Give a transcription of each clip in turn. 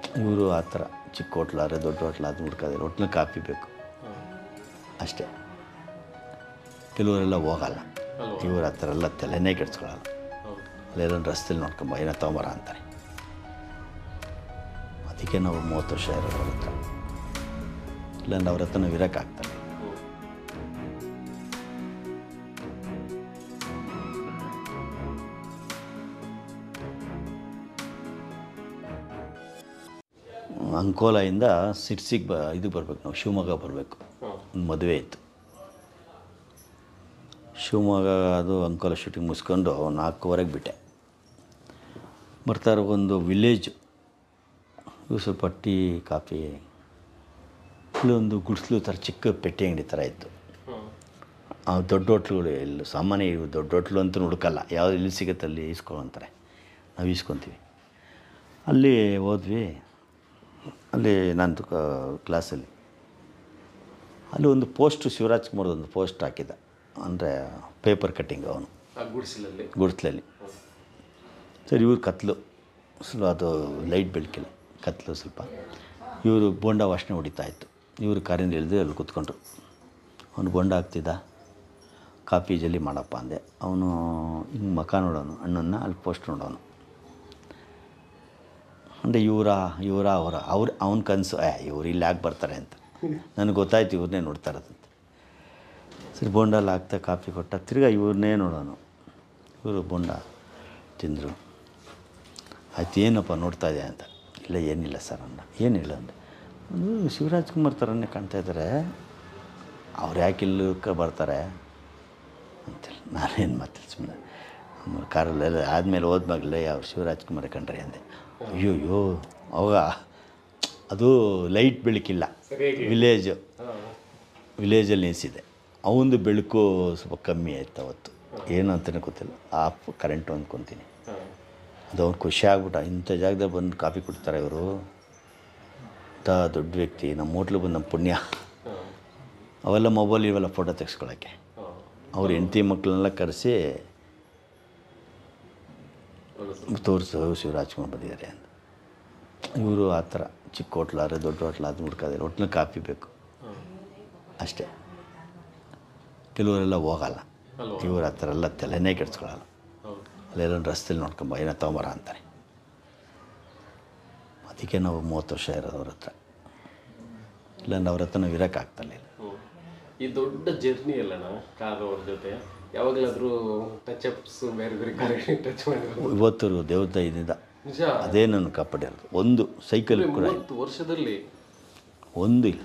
ಇವರು ಆ ಥರ ಚಿಕ್ಕ ಹೋಟ್ಲಾದ್ರೆ ದೊಡ್ಡ ಹೋಟ್ಲ ಅದು ಹುಡ್ಕೋದಿಲ್ಲ ಒಟ್ಟಿನಲ್ಲಿ ಕಾಫಿ ಬೇಕು ಅಷ್ಟೇ ಕೆಲವರೆಲ್ಲ ಹೋಗಲ್ಲ ಇವ್ರು ಆ ಥರ ಎಲ್ಲ ತಲೆನೇ ಕೆಡ್ಸ್ಕೊಳ್ಳಲ್ಲ ಹೌದು ಅಲ್ಲೆಲ್ಲ ರಸ್ತೆಲಿ ನೋಡ್ಕೊಂಬ ಏನೋ ತೊಗೊಂಬರ ಅಂತಾರೆ ಅದಕ್ಕೆ ನಾವು ಮೂವತ್ತು ವರ್ಷ ಇರೋದು ಅವ್ರ ಹತ್ರ ಇಲ್ಲಾಂದ್ರೆ ಅವ್ರ ಹತ್ರ ನಾವು ಇರೋಕ್ಕಾಗ್ತಾರೆ ಅಂಕೋಲಾಯಿಂದ ಸಿಟ್ಸಿಗೆ ಬ ಇದು ಬರ್ಬೇಕು ನಾವು ಶಿವಮೊಗ್ಗ ಬರಬೇಕು ಒಂದು ಮದುವೆ ಇತ್ತು ಶಿವಮೊಗ್ಗ ಅದು ಅಂಕೋಲ ಶೂಟಿಂಗ್ ಮುಗಿಸ್ಕೊಂಡು ನಾಲ್ಕೂವರೆಗೆ ಬಿಟ್ಟೆ ಬರ್ತಾರೆ ಒಂದು ವಿಲೇಜು ಇವು ಸ್ವಲ್ಪ ಟೀ ಕಾಫಿ ಇಲ್ಲೊಂದು ಗುಡಿಸ್ಲು ಥರ ಚಿಕ್ಕ ಪೆಟ್ಟಿ ಅಂಗಡಿ ಥರ ಇತ್ತು ಆ ದೊಡ್ಡ ಹೋಟ್ಲುಗಳು ಎಲ್ಲ ಸಾಮಾನ್ಯ ಇವು ದೊಡ್ಡ ಹೋಟ್ಲು ಅಂತೂ ಹುಡುಕಲ್ಲ ಯಾವ್ದು ಎಲ್ಲಿ ಸಿಗುತ್ತೆ ಅಲ್ಲಿ ಇಸ್ಕೊಳಂತಾರೆ ನಾವು ಇಸ್ಕೊತೀವಿ ಅಲ್ಲಿ ಹೋದ್ವಿ ಅಲ್ಲಿ ನಂದು ಕ್ಲಾಸಲ್ಲಿ ಅಲ್ಲಿ ಒಂದು ಪೋಸ್ಟ್ ಶಿವರಾಜ್ ಕುಮಾರ್ದು ಒಂದು ಪೋಸ್ಟ್ ಹಾಕಿದ್ದ ಅಂದರೆ ಪೇಪರ್ ಕಟ್ಟಿಂಗ್ ಅವನು ಆ ಗುಡಿಸಲಲ್ಲಿ ಗುಡಿಸ್ಲಲ್ಲಿ ಸರಿ ಇವ್ರು ಕತ್ಲು ಸ್ವಲ್ಪ ಅದು ಲೈಟ್ ಬೆಳಕಿಲ್ಲ ಕತ್ಲು ಸ್ವಲ್ಪ ಇವರು ಬೋಂಡ ವಾಸನೆ ಹೊಡಿತಾ ಇತ್ತು ಇವರು ಕಾರಿಂದ ಇಳಿದು ಅಲ್ಲಿ ಕೂತ್ಕೊಂಡ್ರು ಅವನು ಬೋಂಡ ಹಾಕ್ತಿದ್ದ ಕಾಫಿ ಜಲ್ಲಿ ಮಾಡಪ್ಪ ಅಂದೆ ಅವನು ಹಿಂಗೆ ಮಕ ನೋಡೋನು ಅಣ್ಣನ್ನ ಅಲ್ಲಿ ಪೋಸ್ಟ್ ನೋಡೋನು ಅಂದರೆ ಇವರ ಇವರ ಅವರ ಅವ್ರು ಅವನ ಕನಸು ಏ ಇವ್ರು ಇಲ್ಲಿ ಯಾಕೆ ಬರ್ತಾರೆ ಅಂತ ನನಗೆ ಗೊತ್ತಾಯ್ತು ಇವ್ರನ್ನೇ ನೋಡ್ತಾ ಇರೋದಂತ ಸರಿ ಬೋಂಡಲ್ಲಿ ಹಾಕ್ತಾ ಕಾಫಿ ಕೊಟ್ಟ ತಿರ್ಗಾ ಇವ್ರನ್ನೇ ನೋಡೋನು ಇವರು ಬೋಂಡ ತಿಂದರು ಆಯ್ತು ಏನಪ್ಪ ನೋಡ್ತಾ ಇದೆಯಾ ಅಂತ ಇಲ್ಲ ಏನಿಲ್ಲ ಸರ್ ಅಂದ ಏನಿಲ್ಲ ಅಂದೆ ಒಂದು ಶಿವರಾಜ್ ಕುಮಾರ್ ಥರನೇ ಕಾಣ್ತಾ ಇದ್ದಾರೆ ಅವ್ರು ಯಾಕೆ ಇಲ್ಲಕ್ಕೆ ಬರ್ತಾರೆ ಅಂತೇಳಿ ನಾನೇನು ಮಾತಾಡಿ ಸುಮ್ಮನೆ ಆಮೇಲೆ ಕಾರಲ್ಲೆಲ್ಲ ಆದಮೇಲೆ ಹೋದ್ಮಾಗಲೇ ಅವ್ರು ಶಿವರಾಜ್ ಕುಮಾರ್ ಕಂಡ್ರೆ ಅಂದೆ ಅಯ್ಯೋ ಅಯ್ಯೋ ಅವಾಗ ಅದು ಲೈಟ್ ಬೆಳಕಿಲ್ಲ ಸರಿಯಾಗಿ ವಿಲೇಜು ವಿಲೇಜಲ್ಲಿ ನಿಲ್ಲಿಸಿದೆ ಅವಂದು ಬೆಳಕು ಸ್ವಲ್ಪ ಕಮ್ಮಿ ಆಯ್ತು ಅವತ್ತು ಏನು ಅಂತಲೇ ಗೊತ್ತಿಲ್ಲ ಆಫ್ ಕರೆಂಟು ಅಂದ್ಕೊತೀನಿ ಅದು ಅವ್ನು ಖುಷಿ ಆಗ್ಬಿಟ್ಟ ಇಂಥ ಜಾಗದಲ್ಲಿ ಬಂದು ಕಾಫಿ ಕುಡ್ತಾರೆ ಇವರು ಇಂಥ ದೊಡ್ಡ ವ್ಯಕ್ತಿ ನಮ್ಮ ಹೋಟ್ಲಿಗೆ ಬಂದು ನಮ್ಮ ಪುಣ್ಯ ಅವೆಲ್ಲ ಮೊಬೈಲ್ ಇವೆಲ್ಲ ಫೋಟೋ ತೆಗೆಸ್ಕೊಳ್ಳೋಕ್ಕೆ ಅವ್ರ ಹೆಂಡತಿ ಮಕ್ಕಳನ್ನೆಲ್ಲ ಕರೆಸಿ ತೋರಿಸು ಶಿವರಾಜ್ ಕುಮಾರ್ ಬಂದಿದ್ದಾರೆ ಅಂತ ಇವರು ಆ ಥರ ಚಿಕ್ಕ ಹೋಟ್ಲಾದ್ರೆ ದೊಡ್ಡ ಹೋಟ್ಲ ಅದು ಹುಡ್ಕೋದಿಲ್ಲ ಒಟ್ಟಿನಲ್ಲಿ ಕಾಫಿ ಬೇಕು ಅಷ್ಟೇ ಕೆಲವರೆಲ್ಲ ಹೋಗಲ್ಲ ಇವ್ರು ಆ ಥರ ಎಲ್ಲ ತಲೆನೇ ಕೆಡ್ಸ್ಕೊಳ್ಳಲ್ಲ ಹೌದು ಅಲ್ಲೆಲ್ಲ ರಸ್ತೆಲಿ ನೋಡ್ಕೊಂಬ ಏನೋ ತೊಗೊಂಬರ ಅಂತಾರೆ ಅದಕ್ಕೆ ನಾವು ಮೂವತ್ತು ವರ್ಷ ಇರೋದು ಅವ್ರ ಹತ್ರ ಇಲ್ಲಾಂದ್ರೆ ಅವ್ರ ಹತ್ರ ನಾವು ಇರೋಕ್ಕಾಗ್ತಲ್ಲ ಹ್ಮ್. ಈ ದೊಡ್ಡ ಜರ್ನಿ ಅಲ್ಲಣ್ಣ ಕಾರ್ ಅವ್ರ ಜೊತೆ ಯಾವಾಗಲಾದ್ರೂ ಟಚ್ ಅಪ್ಸ್ ಬೇರೆ ಬೇರೆ ಕಾರ್ ಟಚ್ ಮಾಡಿದ್ರು ಇವತ್ತು ದೇವ್ರ ದಯದಿಂದ ನಿಜ ಅದೇ ನನ್ನ ಕಾಪಾಡಿರೋದು ಒಂದು ಸೈಕಲ್ ಕೂಡ ಇಲ್ಲ. ಮೂವತ್ತು ವರ್ಷದಲ್ಲಿ ಒಂದು ಇಲ್ಲ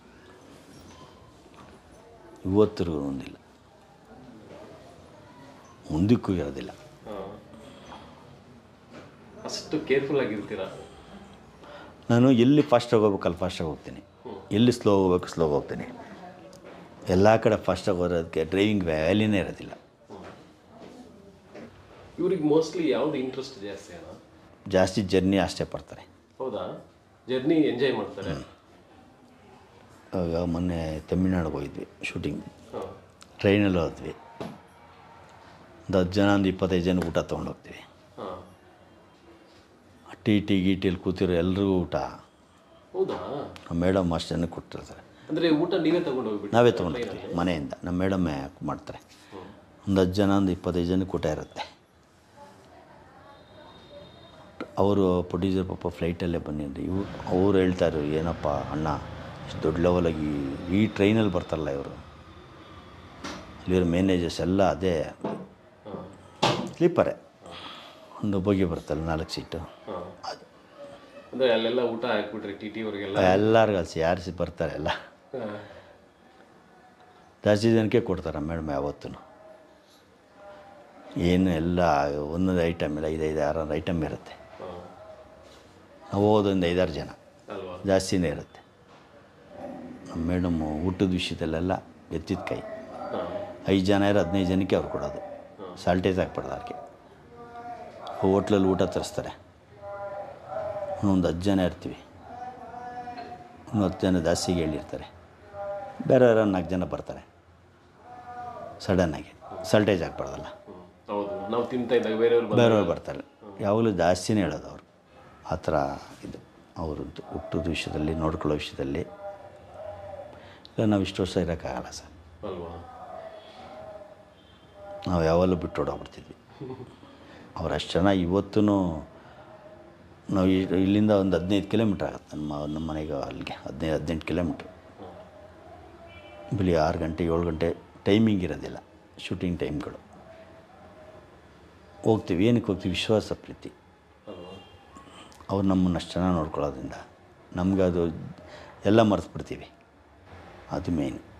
ಇವತ್ತರೆಗೂ ಒಂದಿಲ್ಲ ಮುಂದಕ್ಕೂ ಇರೋದಿಲ್ಲ ಹಾ. ಅಷ್ಟು ಕೇರ್ಫುಲ್ ಆಗಿರ್ತೀರಾ ನಾನು ಎಲ್ಲಿ ಫಾಸ್ಟಾಗಿ ಹೋಗ್ಬೇಕು ಅಲ್ಲಿ ಫಾಸ್ಟಾಗಿ ಹೋಗ್ತೀನಿ ಎಲ್ಲಿ ಸ್ಲೋ ಹೋಗ್ಬೇಕು ಸ್ಲೋ ಹೋಗ್ತೀನಿ ಎಲ್ಲ ಕಡೆ ಫಾಸ್ಟಾಗಿ ಹೋಗೋದಕ್ಕೆ ಡ್ರೈವಿಂಗ್ ವ್ಯಾಲಿನೇ ಇರೋದಿಲ್ಲ ಇವ್ರಿಗೆ ಮೋಸ್ಟ್ಲಿ ಯಾವ್ದು ಇಂಟ್ರೆಸ್ಟ್ ಜಾಸ್ತಿ ಅಣ್ಣ ಜಾಸ್ತಿ ಜರ್ನಿ ಅಷ್ಟೇ ಪಡ್ತಾರೆ ಹೌದಾ ಜರ್ನಿ ಎಂಜಾಯ್ ಮಾಡ್ತಾರೆ ಆಗ ಮೊನ್ನೆ ತಮಿಳ್ನಾಡಿಗೆ ಹೋಗಿದ್ವಿ ಶೂಟಿಂಗ್ ಹಾಂ ಟ್ರೈನಲ್ಲಿ ಹೋದ್ವಿ ಒಂದು ಹತ್ತು ಜನ ಒಂದು ಇಪ್ಪತ್ತೈದು ಜನ ಊಟ ತೊಗೊಂಡು ಹೋಗ್ತೀವಿ ಹಾಂ ಟೀ ಟೀ ಗೀಟಿಯಲ್ಲಿ ಕೂತಿರೋ ಎಲ್ರಿಗೂ ಊಟ ಹೌದಾ ನಮ್ಮ ಮೇಡಮ್ ಅಷ್ಟು ಜನಕ್ಕೆ ಕೊಟ್ಟಿರ್ತಾರೆ ಅಂದರೆ ಊಟ ನೀವೇ ತಗೊಂಡು ಹೋಗ್ಬಿಟ್ಟು ನಾವೇ ತೊಗೊಂಡು ಹೋಗ್ತೀವಿ ಮನೆಯಿಂದ ನಮ್ಮ ಮೇಡಮ್ಮೇ ಮಾಡ್ತಾರೆ ಒಂದು ಹತ್ತು ಜನ ಒಂದು ಇಪ್ಪತ್ತೈದು ಜನಕ್ಕೆ ಊಟ ಇರುತ್ತೆ ಅವರು ಪ್ರೊಡ್ಯೂಸರ್ ಪಾಪ ಫ್ಲೈಟಲ್ಲೇ ಬಂದಿದ್ರು ಇವು ಅವ್ರು ಹೇಳ್ತಾರೆ ಏನಪ್ಪ ಅಣ್ಣ ಇಷ್ಟು ದೊಡ್ಡ ಲೆವೆಲಾಗಿ ಈ ಟ್ರೈನಲ್ಲಿ ಬರ್ತಾರಲ್ಲ ಇವರು ಅಲ್ಲಿರೋ ಮ್ಯಾನೇಜರ್ಸ್ ಎಲ್ಲ ಅದೇ ಸ್ಲೀಪರೇ ಒಂದು ಬೋಗಿ ಬರ್ತಲ್ಲ ನಾಲ್ಕು ಸೀಟು ಹಾಂ ಅದು ಅಂದರೆ ಅಲ್ಲೆಲ್ಲ ಊಟ ಹಾಕ್ಬಿಟ್ರಿ ಟಿ ಟಿ ಅವ್ರಿಗೆಲ್ಲ ಎಲ್ಲರಿಗೂ ಅಲ್ಸಿ ಯಾರು ಸಿ ಬರ್ತಾರೆ ಎಲ್ಲ ಹಾಂ ಜಾಸ್ತಿ ಜನಕ್ಕೆ ಕೊಡ್ತಾರೆ ಮೇಡಮ್ ಯಾವತ್ತೂ ಏನು ಎಲ್ಲ ಒಂದೊಂದು ಐಟಮ್ ಇಲ್ಲ ಐದೈದು ಆರಾರು ಐಟಮ್ ಇರುತ್ತೆ ಹಾಂ ನಾವು ಹೋಗೋದೊಂದು ಐದಾರು ಜನ ಅಲ್ವಾ ಜಾಸ್ತಿನೇ ಇರುತ್ತೆ ನಮ್ಮ ಮೇಡಮ್ಮು ಊಟದ ವಿಷಯದಲ್ಲೆಲ್ಲ ಎತ್ತಿದ ಕೈ ಹಾಂ ಐದು ಜನ ಇರೋ ಹದಿನೈದು ಜನಕ್ಕೆ ಅವ್ರು ಕೊಡೋದು ಸಾಲ್ಟೇಜ್ ಹಾಕ್ಬಾರ್ದು ಅದಕ್ಕೆ ಹೋಟ್ಲಲ್ಲಿ ಊಟ ತರಿಸ್ತಾರೆ ಒಂದು ಹತ್ತು ಜನ ಇರ್ತೀವಿ ಒಂದು ಹತ್ತು ಜನ ಜಾಸ್ತಿಗೆ ಹೇಳಿರ್ತಾರೆ ಬೇರೆ ಯಾರೋ ನಾಲ್ಕು ಜನ ಬರ್ತಾರೆ ಸಡನ್ನಾಗಿ ಸಾಲ್ಟೇಜ್ ಹಾಕ್ಬಾರ್ದಲ್ಲ ಹ್ಮ್. ಹೌದು ನಾವು ತಿಂತಾ ಇದ್ದಾಗ ಬೇರೆಯವ್ರು ಬಂದು ಬೇರೆಯವ್ರು ಬರ್ತಾರೆ ಯಾವಾಗಲೂ ಜಾಸ್ತಿನೇ ಹೇಳೋದು ಅವರು ಆ ಥರ ಇದು ಅವ್ರದ್ದು ಹುಟ್ಟೋದು ವಿಷಯದಲ್ಲಿ ನೋಡ್ಕೊಳ್ಳೋ ವಿಷಯದಲ್ಲಿ ಇಲ್ಲ ನಾವು ಇಷ್ಟು ವರ್ಷ ಇರೋಕ್ಕಾಗಲ್ಲ ಸರ್ ಅಲ್ವಾ ನಾವು ಯಾವಾಗಲೂ ಬಿಟ್ಟು ಓಡೋಗ್ಬಿಡ್ತಿದ್ವಿ ಅವ್ರು ಅಷ್ಟು ಚೆನ್ನಾಗಿ ಇವತ್ತೂ ನಾವು ಈ- ಇಲ್ಲಿಂದ ಒಂದು ಹದಿನೈದು ಕಿಲೋಮೀಟ್ರ್ ಆಗುತ್ತೆ ನಮ್ಮ ನಮ್ಮ ಮನೆಗೆ ಅಲ್ಲಿಗೆ ಹದಿನೈದು ಹದಿನೆಂಟು ಕಿಲೋಮೀಟ್ರ್ ಬೆಳಿಗ್ಗೆ ಆರು ಗಂಟೆ ಏಳು ಗಂಟೆ ಟೈಮಿಂಗ್ ಇರೋದಿಲ್ಲ ಶೂಟಿಂಗ್ ಟೈಮ್ಗಳು ಹೋಗ್ತೀವಿ ಏನಕ್ಕೆ ಹೋಗ್ತೀವಿ ವಿಶ್ವಾಸ ಪ್ರೀತಿ ಅಲ್ವಾ ಅವ್ರು ನಮ್ಮನ್ನು ಅಷ್ಟು ಚೆನ್ನಾಗಿ ನೋಡ್ಕೊಳ್ಳೋದ್ರಿಂದ ನಮ್ಗೆ ಅದು ಎಲ್ಲ ಮರೆತು ಬಿಡ್ತೀವಿ ಅದು ಮೇಯ್ನ್